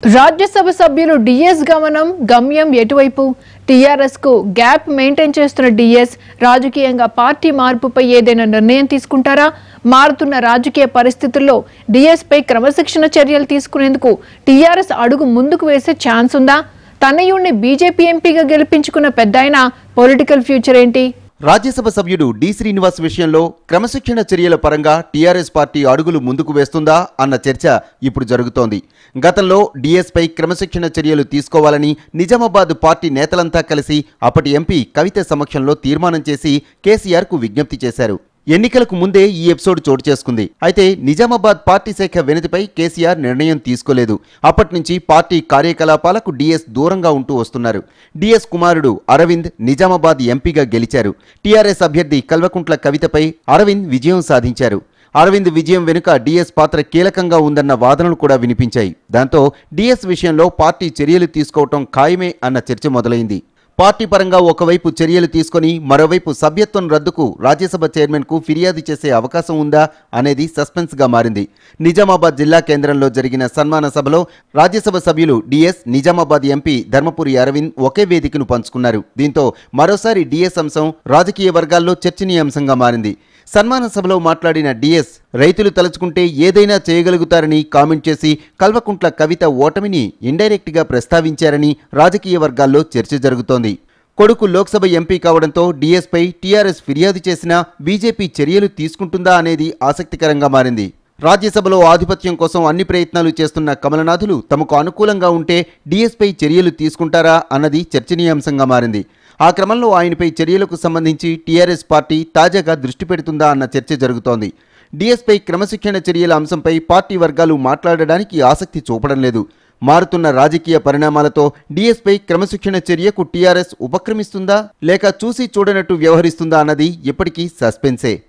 రాజ్యసభ సభ్యులు డిఎస్ గమనం గమ్యం ఎటువైపు టీఆర్ఎస్ కు గ్యాప్ మెయింటైన్ చేస్తున్న డిఎస్ రాజకీయంగా పార్టీ మార్పుపై ఏదైనా నిర్ణయం తీసుకుంటారా మారుతున్న రాజకీయ పరిస్థితుల్లో డిఎస్ పై క్రమశిక్షణ చర్యలు తీసుకునేందుకు టీఆర్ఎస్ అడుగు ముందుకు వేసే ఛాన్స్ ఉందా తనయుణ్ణి బీజేపీ ఎంపీగా గెలిపించుకున్న పెద్దాయన పొలిటికల్ ఫ్యూచర్ ఏంటి రాజ్యసభ సభ్యుడు డి శ్రీనివాస్ విషయంలో క్రమశిక్షణ చర్యల పరంగా టీఆర్ఎస్ పార్టీ అడుగులు ముందుకు వేస్తుందా అన్న చర్చ ఇప్పుడు జరుగుతోంది గతంలో డిఎస్పై క్రమశిక్షణ చర్యలు తీసుకోవాలని నిజామాబాద్ పార్టీ నేతలంతా కలిసి అప్పటి ఎంపీ కవిత సమక్షంలో తీర్మానం చేసి కేసీఆర్కు విజ్ఞప్తి చేశారు ఎన్నికలకు ముందే ఈ ఎపిసోడ్ చోటు చేసుకుంది అయితే నిజామాబాద్ పార్టీ శాఖ వినతిపై కేసీఆర్ నిర్ణయం తీసుకోలేదు అప్పటి నుంచి పార్టీ కార్యకలాపాలకు డిఎస్ దూరంగా ఉంటూ వస్తున్నారు డిఎస్ కుమారుడు అరవింద్ నిజామాబాద్ ఎంపీగా గెలిచారు టీఆర్ఎస్ అభ్యర్థి కల్వకుంట్ల కవితపై అరవింద్ విజయం సాధించారు అరవింద్ విజయం వెనుక డిఎస్ పాత్ర కీలకంగా ఉందన్న వాదనలు కూడా వినిపించాయి దాంతో డిఎస్ విషయంలో పార్టీ చర్యలు తీసుకోవటం ఖాయమే అన్న చర్చ మొదలైంది పార్టీ పరంగా ఒకవైపు చర్యలు తీసుకొని మరోవైపు సభ్యత్వం రద్దుకు రాజ్యసభ చైర్మన్కు ఫిర్యాదు చేసే అవకాశం ఉందా అనేది సస్పెన్స్గా మారింది నిజామాబాద్ జిల్లా కేంద్రంలో జరిగిన సన్మాన సభలో రాజ్యసభ సభ్యులు డిఎస్ నిజామాబాద్ ఎంపీ ధర్మపురి అరవింద్ ఒకే వేదికను పంచుకున్నారు దీంతో మరోసారి డిఎస్ అంశం రాజకీయ వర్గాల్లో చర్చనీయాంశంగా మారింది సన్మాన సభలో మాట్లాడిన డిఎస్ రైతులు తలుచుకుంటే ఏదైనా చేయగలుగుతారని కామెంట్ చేసి కల్వకుంట్ల కవిత ఓటమిని ఇండైరెక్ట్గా ప్రస్తావించారని రాజకీయ వర్గాల్లో చర్చ జరుగుతోంది కొడుకు లోక్సభ ఎంపీ కావడంతో డిఎస్పై టీఆర్ఎస్ ఫిర్యాదు చేసినా బీజేపీ చర్యలు తీసుకుంటుందా అనేది ఆసక్తికరంగా మారింది రాజ్యసభలో ఆధిపత్యం కోసం అన్ని ప్రయత్నాలు చేస్తున్న కమలనాథులు తమకు అనుకూలంగా ఉంటే డిఎస్పై చర్యలు తీసుకుంటారా అన్నది చర్చనీయాంశంగా మారింది ఆ క్రమంలో ఆయనపై చర్యలకు సంబంధించి టీఆర్ఎస్ పార్టీ తాజాగా దృష్టి పెడుతుందా అన్న చర్చ జరుగుతోంది డిఎస్పై క్రమశిక్షణ చర్యల అంశంపై పార్టీ వర్గాలు మాట్లాడడానికి ఆసక్తి చూపడం లేదు మారుతున్న రాజకీయ పరిణామాలతో డిఎస్పై క్రమశిక్షణ చర్యకు టీఆర్ఎస్ ఉపక్రమిస్తుందా లేక చూసి చూడనట్టు వ్యవహరిస్తుందా అన్నది ఇప్పటికీ సస్పెన్సే